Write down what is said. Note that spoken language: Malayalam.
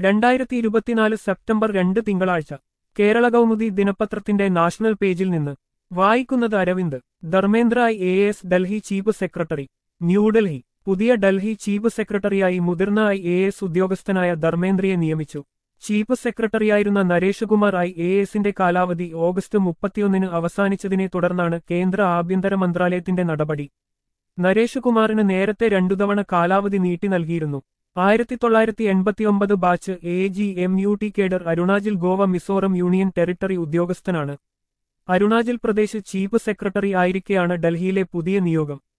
രണ്ടായിരത്തി ഇരുപത്തിനാല് സെപ്റ്റംബർ രണ്ട് തിങ്കളാഴ്ച കേരള കൗമുദി ദിനപത്രത്തിന്റെ നാഷണൽ പേജിൽ നിന്ന് വായിക്കുന്നത് Aravind Dharmendra A S Delhi chief secretary New Delhi പുതിയ ഡൽഹി ചീഫ് സെക്രട്ടറിയായി മുതിർന്ന ഐ എ എസ് ഉദ്യോഗസ്ഥനായ ധർമ്മേന്ദ്രയെ നിയമിച്ചു ചീഫ് സെക്രട്ടറിയായിരുന്ന നരേഷ് കുമാർ ഐ എ എസിന്റെ കാലാവധി ഓഗസ്റ്റ് മുപ്പത്തിയൊന്നിന് അവസാനിച്ചതിനെ തുടർന്നാണ് കേന്ദ്ര ആഭ്യന്തര മന്ത്രാലയത്തിന്റെ നടപടി നരേഷ് കുമാറിന് നേരത്തെ രണ്ടു തവണ കാലാവധി നീട്ടി നൽകിയിരുന്നു ആയിരത്തി തൊള്ളായിരത്തി എൺപത്തിയൊമ്പത് batch A G M U T cadre Arunachal Goa Mizoram union territory ഉദ്യോഗസ്ഥനാണ് അരുണാചൽ പ്രദേശ് ചീഫ് സെക്രട്ടറി ആയിരിക്കെയാണ് ഡൽഹിയിലെ പുതിയ നിയോഗം